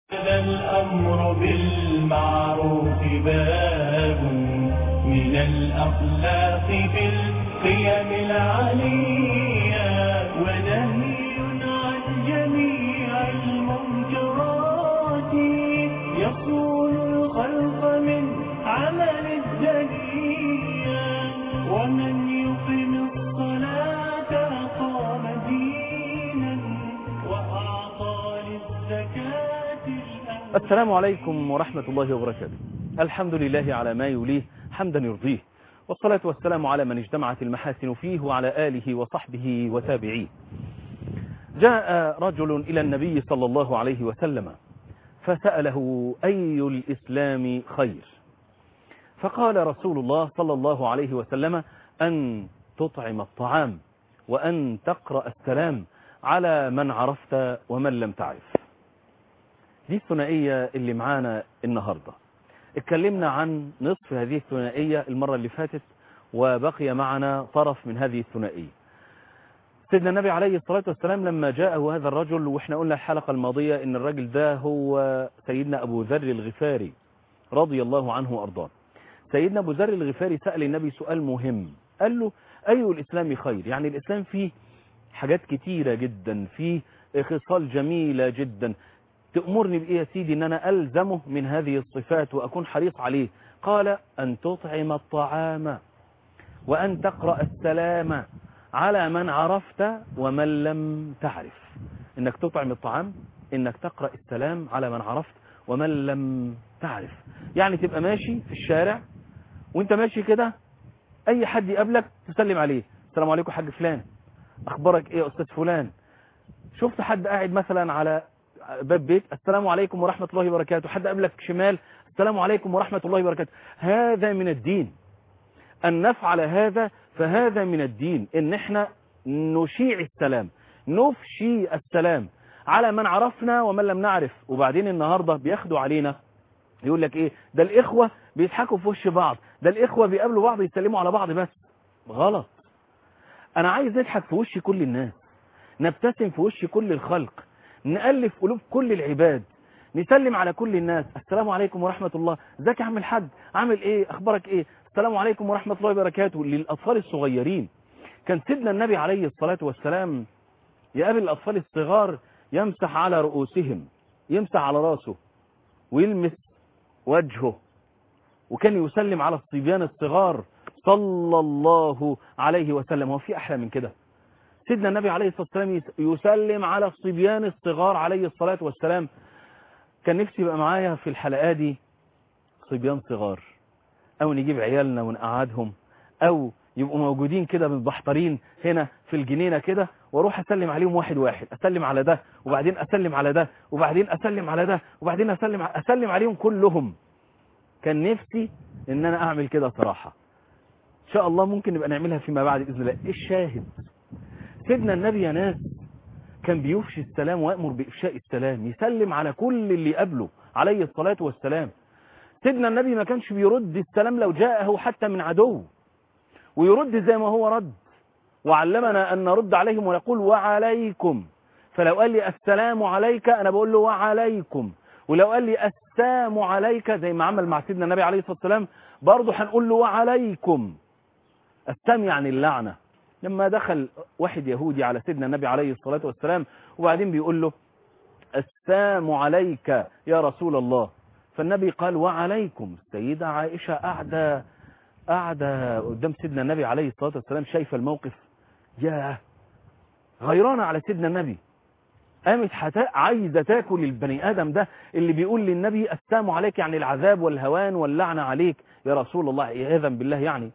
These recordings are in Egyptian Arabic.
هذا الأمر بالمعروف باب من الأخلاق بالقيم العليا ونهي عن جميع المنكرات يصون الخلق من عمل الدنيا ومن يقم الصلاة أقام دينا وأعطى للزكاة الأمر السلام عليكم ورحمة الله وبركاته الحمد لله على ما يليه حمدا يرضيه والصلاة والسلام على من اجتمعت المحاسن فيه وعلى آله وصحبه وتابعيه جاء رجل إلى النبي صلى الله عليه وسلم فسأله أي الإسلام خير فقال رسول الله صلى الله عليه وسلم أن تطعم الطعام وأن تقرأ السلام على من عرفت ومن لم تعرف دي الثنائية اللي معانا النهاردة اتكلمنا عن نصف هذه الثنائية المرة اللي فاتت وبقي معنا طرف من هذه الثنائية سيدنا النبي عليه الصلاة والسلام لما جاءه هذا الرجل واحنا قلنا الحلقة الماضية ان الرجل ده هو سيدنا ابو ذر الغفاري رضي الله عنه وارضاه سيدنا ابو ذر الغفاري سأل النبي سؤال مهم قال له اي الاسلام خير يعني الاسلام فيه حاجات كتيرة جدا فيه خصال جميلة جدا تأمرني بإيه يا سيدي أن أنا ألزمه من هذه الصفات وأكون حريص عليه قال أن تطعم الطعام وأن تقرأ السلام على من عرفت ومن لم تعرف إنك تطعم الطعام إنك تقرأ السلام على من عرفت ومن لم تعرف يعني تبقى ماشي في الشارع وانت ماشي كده أي حد يقابلك تسلم عليه السلام عليكم حاج فلان أخبارك إيه يا أستاذ فلان شفت حد قاعد مثلا على باب بيت السلام عليكم ورحمة الله وبركاته حد قبلك شمال السلام عليكم ورحمة الله وبركاته هذا من الدين أن نفعل هذا فهذا من الدين إن احنا نشيع السلام نفشي السلام على من عرفنا ومن لم نعرف وبعدين النهاردة بياخدوا علينا يقول لك ايه ده الإخوة بيضحكوا في وش بعض ده الإخوة بيقابلوا بعض يسلموا على بعض بس غلط أنا عايز نضحك في وش كل الناس نبتسم في وش كل الخلق نألف قلوب كل العباد نسلم على كل الناس السلام عليكم ورحمة الله ازيك يا عم الحاج عامل ايه اخبارك ايه السلام عليكم ورحمة الله وبركاته للأطفال الصغيرين كان سيدنا النبي عليه الصلاة والسلام يقابل الأطفال الصغار يمسح على رؤوسهم يمسح على راسه ويلمس وجهه وكان يسلم على الصبيان الصغار صلى الله عليه وسلم هو في أحلى من كده سيدنا النبي عليه الصلاة والسلام يسلم على الصبيان الصغار عليه الصلاة والسلام كان نفسي يبقى معايا في الحلقات دي صبيان صغار او نجيب عيالنا ونقعدهم او يبقوا موجودين كده متبحترين هنا في الجنينة كده واروح اسلم عليهم واحد واحد اسلم على ده وبعدين اسلم على ده وبعدين اسلم على ده وبعدين اسلم اسلم عليهم كلهم كان نفسي ان انا اعمل كده صراحة ان شاء الله ممكن نبقى نعملها فيما بعد باذن الله الشاهد سيدنا النبي يا ناس كان بيفشي السلام ويأمر بإفشاء السلام يسلم على كل اللي قبله عليه الصلاة والسلام سيدنا النبي ما كانش بيرد السلام لو جاءه حتى من عدو ويرد زي ما هو رد وعلمنا أن نرد عليهم ونقول وعليكم فلو قال لي السلام عليك أنا بقول له وعليكم ولو قال لي السلام عليك زي ما عمل مع سيدنا النبي عليه الصلاة والسلام برضه هنقول له وعليكم السلام يعني اللعنة لما دخل واحد يهودي على سيدنا النبي عليه الصلاة والسلام وبعدين بيقول له السلام عليك يا رسول الله فالنبي قال وعليكم السيدة عائشة قاعدة قاعدة قدام سيدنا النبي عليه الصلاة والسلام شايفة الموقف يا غيرانة على سيدنا النبي قامت حتى عايزة تاكل البني آدم ده اللي بيقول للنبي السلام عليك يعني العذاب والهوان واللعنة عليك يا رسول الله عياذا بالله يعني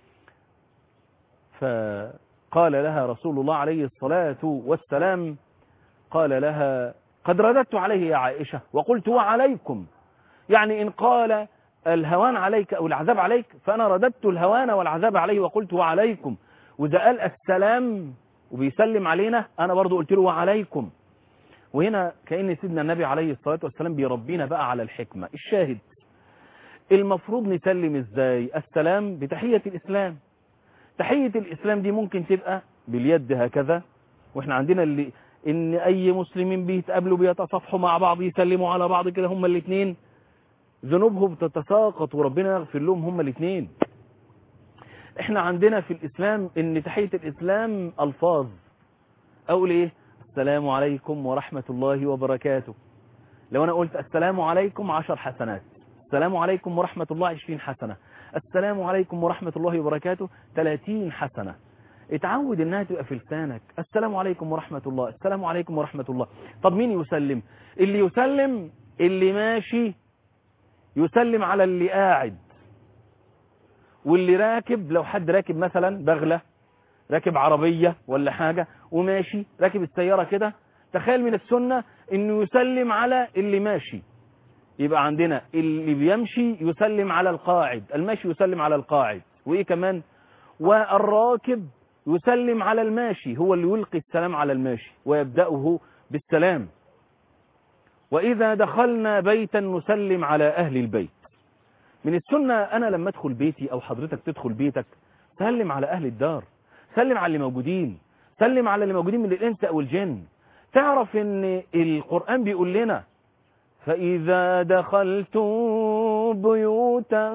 فقال لها رسول الله عليه الصلاة والسلام قال لها قد رددت عليه يا عائشة وقلت وعليكم يعني إن قال الهوان عليك أو العذاب عليك فأنا رددت الهوان والعذاب عليه وقلت وعليكم وإذا قال السلام وبيسلم علينا أنا برضو قلت له وعليكم وهنا كأن سيدنا النبي عليه الصلاة والسلام بيربينا بقى على الحكمة الشاهد المفروض نسلم ازاي السلام بتحية الإسلام تحية الإسلام دي ممكن تبقى باليد هكذا واحنا عندنا اللي ان اي مسلمين بيتقابلوا بيتصافحوا مع بعض يسلموا على بعض كده هما الاثنين ذنوبهم تتساقط وربنا يغفر لهم هما الاثنين احنا عندنا في الاسلام ان تحية الاسلام الفاظ اقول ايه السلام عليكم ورحمة الله وبركاته لو انا قلت السلام عليكم عشر حسنات السلام عليكم ورحمة الله عشرين حسنة السلام عليكم ورحمة الله وبركاته ثلاثين حسنة اتعود انها تبقى في لسانك السلام عليكم ورحمة الله السلام عليكم ورحمة الله طب مين يسلم اللي يسلم اللي ماشي يسلم على اللي قاعد واللي راكب لو حد راكب مثلا بغلة راكب عربية ولا حاجة وماشي راكب السيارة كده تخيل من السنة انه يسلم على اللي ماشي يبقى عندنا اللي بيمشي يسلم على القاعد الماشي يسلم على القاعد وايه كمان والراكب يسلم على الماشي هو اللي يلقي السلام على الماشي ويبدأه بالسلام وإذا دخلنا بيتا نسلم على أهل البيت من السنة أنا لما أدخل بيتي أو حضرتك تدخل بيتك سلم على أهل الدار سلم على اللي موجودين سلم على اللي موجودين من الإنس أو الجن تعرف ان القرآن بيقول لنا فإذا دخلتم بيوتا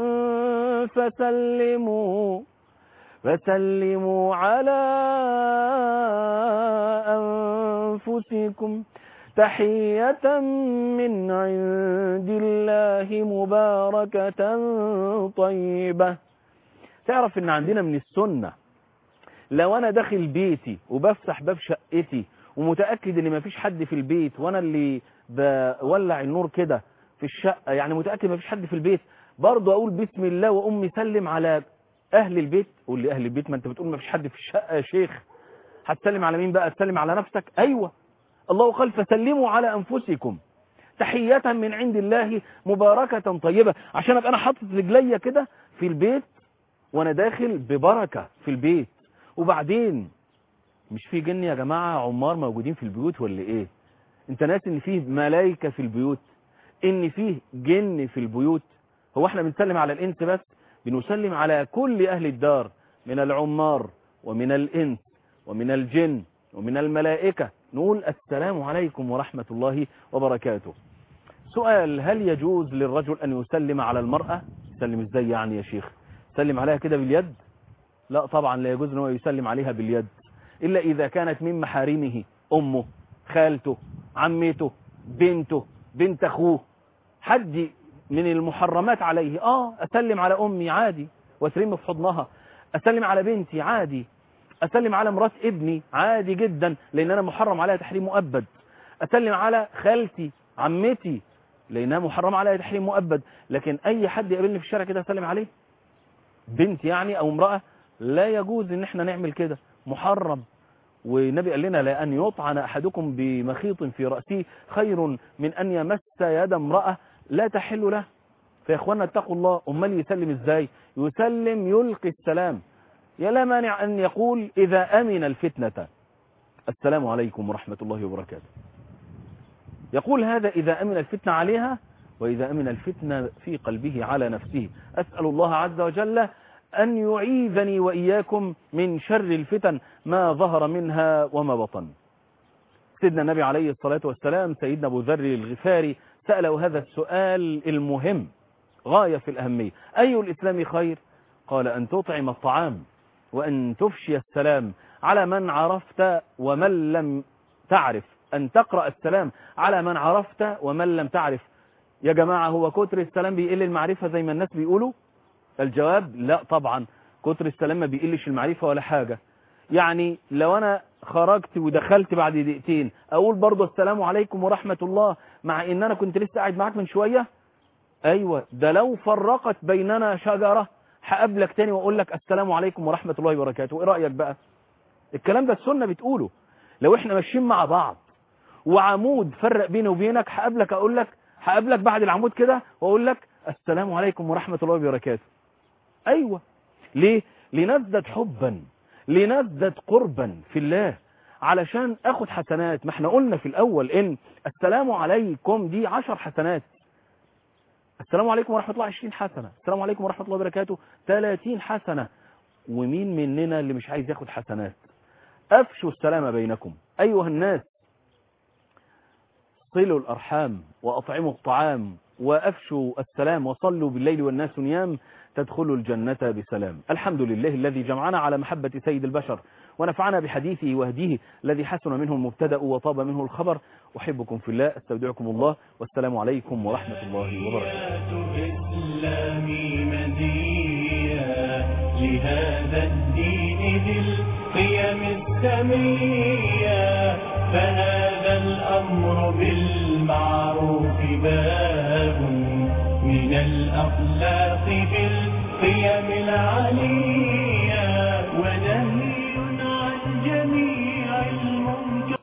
فسلموا فسلموا على أنفسكم تحية من عند الله مباركة طيبة تعرف ان عندنا من السنة لو انا داخل بيتي وبفتح باب شقتي ومتأكد ان مفيش حد في البيت وانا اللي بولع النور كده في الشقة يعني متأكد مفيش حد في البيت برضه اقول بسم الله واقوم مسلم على اهل البيت قول لي اهل البيت ما انت بتقول مفيش حد في الشقة يا شيخ هتسلم على مين بقى تسلم على نفسك ايوه الله قال فسلموا على انفسكم تحية من عند الله مباركة طيبة عشان ابقى انا حاطط رجليا كده في البيت وانا داخل ببركة في البيت وبعدين مش في جن يا جماعة عمار موجودين في البيوت ولا ايه انت ناس ان فيه ملايكة في البيوت ان فيه جن في البيوت هو احنا بنسلم على الانس بس بنسلم على كل اهل الدار من العمار ومن الانس ومن الجن ومن الملائكة نقول السلام عليكم ورحمة الله وبركاته سؤال هل يجوز للرجل ان يسلم على المرأة يسلم ازاي يعني يا شيخ يسلم عليها كده باليد لا طبعا لا يجوز ان هو يسلم عليها باليد إلا إذا كانت من محارمه أمه خالته عمته بنته بنت أخوه حد من المحرمات عليه آه أسلم على أمي عادي وأسلم في حضنها أسلم على بنتي عادي أسلم على مرات ابني عادي جدا لأن أنا محرم عليها تحريم مؤبد أسلم على خالتي عمتي لأنها محرم عليها تحريم مؤبد لكن أي حد يقابلني في الشارع كده أسلم عليه بنت يعني أو امرأة لا يجوز ان احنا نعمل كده محرم والنبي قال لنا لأن يطعن أحدكم بمخيط في رأسه خير من أن يمس يد امرأة لا تحل له فيا اخوانا اتقوا الله امال يسلم ازاي يسلم يلقي السلام يا لا مانع أن يقول إذا أمن الفتنة السلام عليكم ورحمة الله وبركاته يقول هذا إذا أمن الفتنة عليها وإذا أمن الفتنة في قلبه على نفسه أسأل الله عز وجل أن يعيذني وإياكم من شر الفتن ما ظهر منها وما بطن سيدنا النبي عليه الصلاة والسلام سيدنا أبو ذر الغفاري سأله هذا السؤال المهم غاية في الأهمية أي الإسلام خير قال أن تطعم الطعام وأن تفشي السلام على من عرفت ومن لم تعرف أن تقرأ السلام على من عرفت ومن لم تعرف يا جماعة هو كتر السلام بيقل المعرفة زي ما الناس بيقولوا الجواب لا طبعا كتر السلام ما بيقلش المعرفة ولا حاجة يعني لو انا خرجت ودخلت بعد دقيقتين اقول برضه السلام عليكم ورحمة الله مع ان انا كنت لسه قاعد معاك من شوية ايوه ده لو فرقت بيننا شجرة هقابلك تاني واقول لك السلام عليكم ورحمة الله وبركاته ايه رأيك بقى الكلام ده السنة بتقوله لو احنا ماشيين مع بعض وعمود فرق بيني وبينك هقابلك اقول لك هقابلك بعد العمود كده واقول لك السلام عليكم ورحمة الله وبركاته ايوه ليه لنزدد حبا لنزدد قربا في الله علشان اخد حسنات ما احنا قلنا في الاول ان السلام عليكم دي عشر حسنات السلام عليكم ورحمة الله عشرين حسنة السلام عليكم ورحمة الله وبركاته تلاتين حسنة ومين مننا اللي مش عايز ياخد حسنات افشوا السلام بينكم ايها الناس صلوا الأرحام وأطعموا الطعام وأفشوا السلام وصلوا بالليل والناس نيام تدخلوا الجنة بسلام الحمد لله الذي جمعنا على محبة سيد البشر ونفعنا بحديثه وهديه الذي حسن منه المبتدأ وطاب منه الخبر أحبكم في الله استودعكم الله والسلام عليكم ورحمة الله وبركاته إسلامي مزية لهذا الدين ذي القيم السمية فهذا الأمر بالمعروف باب من الأخلاق بالقيم العلية